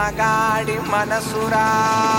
మగాడి మనసురా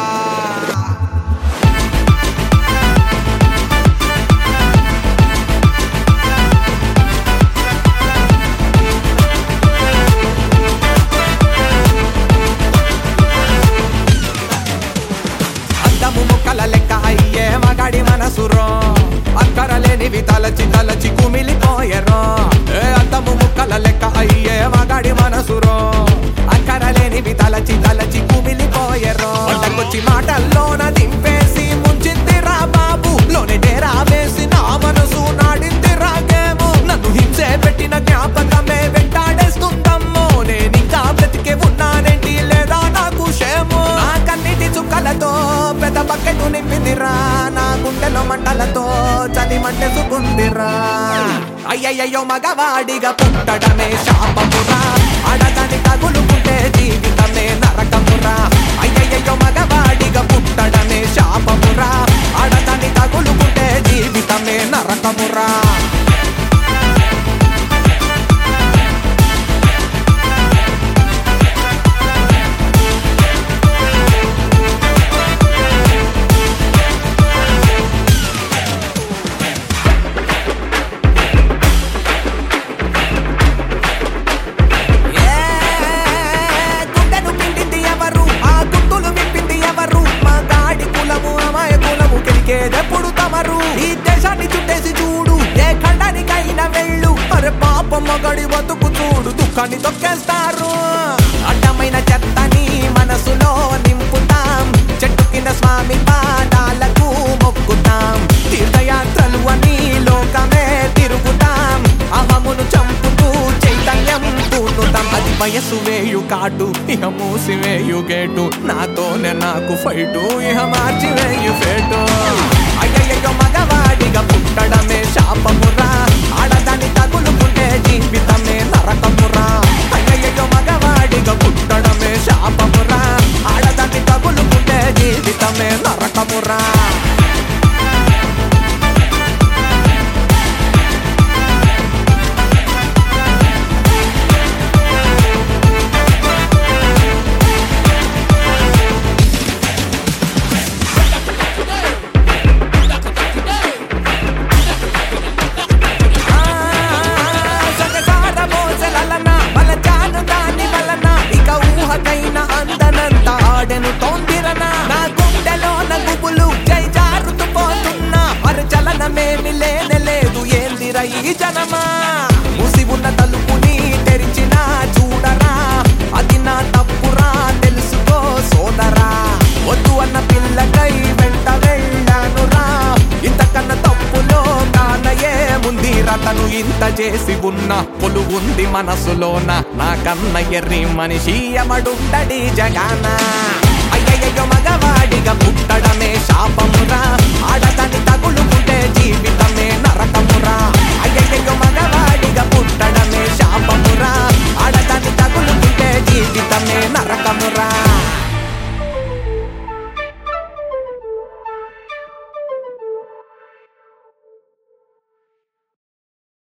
అందము ముక్కల లెక్క అయ్యే మగాడి మనసురో అక్కరలేనివి తలచి తలచి కుమిలిపోయెరో ఏ అందము ముక్కల లెక్క అయ్యే మగాడి మనసురో అక్కరలేనివి తలచి తలచి కుమిలిపోయెరో వంటకొచ్చి మాటల్లోన దింపేసి ముంచిందిరా బాబు లోని డేరా వేసి నా మనసు నాడిందిరా గేము నన్ను హింసే పెట్టిన జ్ఞాపకమే వెంటాడేస్తుందమ్మో నేనింకా బ్రతికే ఉన్నానేంటి లేదా నాకు క్షేమో నా కన్నిటి చుక్కలతో పెద్ద బకెట్ నింపిందిరా నా గుండెలో మంటలతో చలి మంటేసుకుందిరా అయ్యయ్యో మగవాడిగా పుట్టడమే శాపమురా అడగని తగులుకుంటే జీవితమే నరకమురా అయ్యయ్యో మగవాడిగా పుట్టడమే శాపమురా అడగని తగులుకుంటే జీవితమే నరకమురా ఏ గుండెను పిండింది ఎవరు ఆ గుంతులు విప్పింది ఎవరు మా గాడి కులము అమాయ కులము కెలికేదెప్పుడు తమరు ఈ దేశాన్ని చుట్టేసి చూడు ఏ ఖండానికైనా వెళ్ళు అరే పాపం మగడి బతుకు చూడు దుఃఖాన్ని తొక్కేస్తారు అడ్డమైన చెత్తని మనసులో నింపుతాం చెట్టు కింద స్వామి పాదాలకు మొక్కుతాం తీర్థయాత్రలు అని లోకమే తిరుగుతాం అహమును చంపుతూ చైతన్యం పూనుతాం అది వయసు వేయు కాటు ఇహ మూసి వేయు గేటు నాతోనే నాకు ఫైటు ఇహ మార్చి వేయు ఫేటు అయ్యయ్యో మగవాడిగా పుట్టడమే శాపమురా ఆడదాన్ని తగులుకుంటే జీవితమే నరకమురా అయ్యయ్యో మగవాడిగా పుట్టడమే శాపమురా ఆడదాన్ని తగులుకుంటే జీవితమే నరకమురా సగసార మోసలలన బలజాను దాని వలన ఇక ఊహకైన అందనంత ఆడెను తోందిరన నా గుండెలో నగుబులు జై జారుతూ పోతున్నా మరి చలనమేమి లేనే లేదు ఏందిర ఈ జనమా మూసి ఉన్న తలుపుని తెరిచిన చూడరా అది నా తప్పురా తెలుసుకో సోదరా వద్దు అన్న పిల్లకై వెంట వెళ్ళానురా ఇంతకన్నా తప్పులో కానయే ముంది రతను ఇంత చేసి ఉన్న పొలు ఉంది మనసులోన నా కన్న ఎర్రి మనిషి అమడుండడి జగాన అయ్యయ్యో మగవాడిగా పుట్టడమే శాపమురా ఆడదాన్ని తగులుకుంటే జీవితమే నరకమురా అయ్యయ్యో మగవాడిగా పుట్టడమే శాపమురా ఆడదాన్ని తగులుకుంటే జీవితమే నరకమురా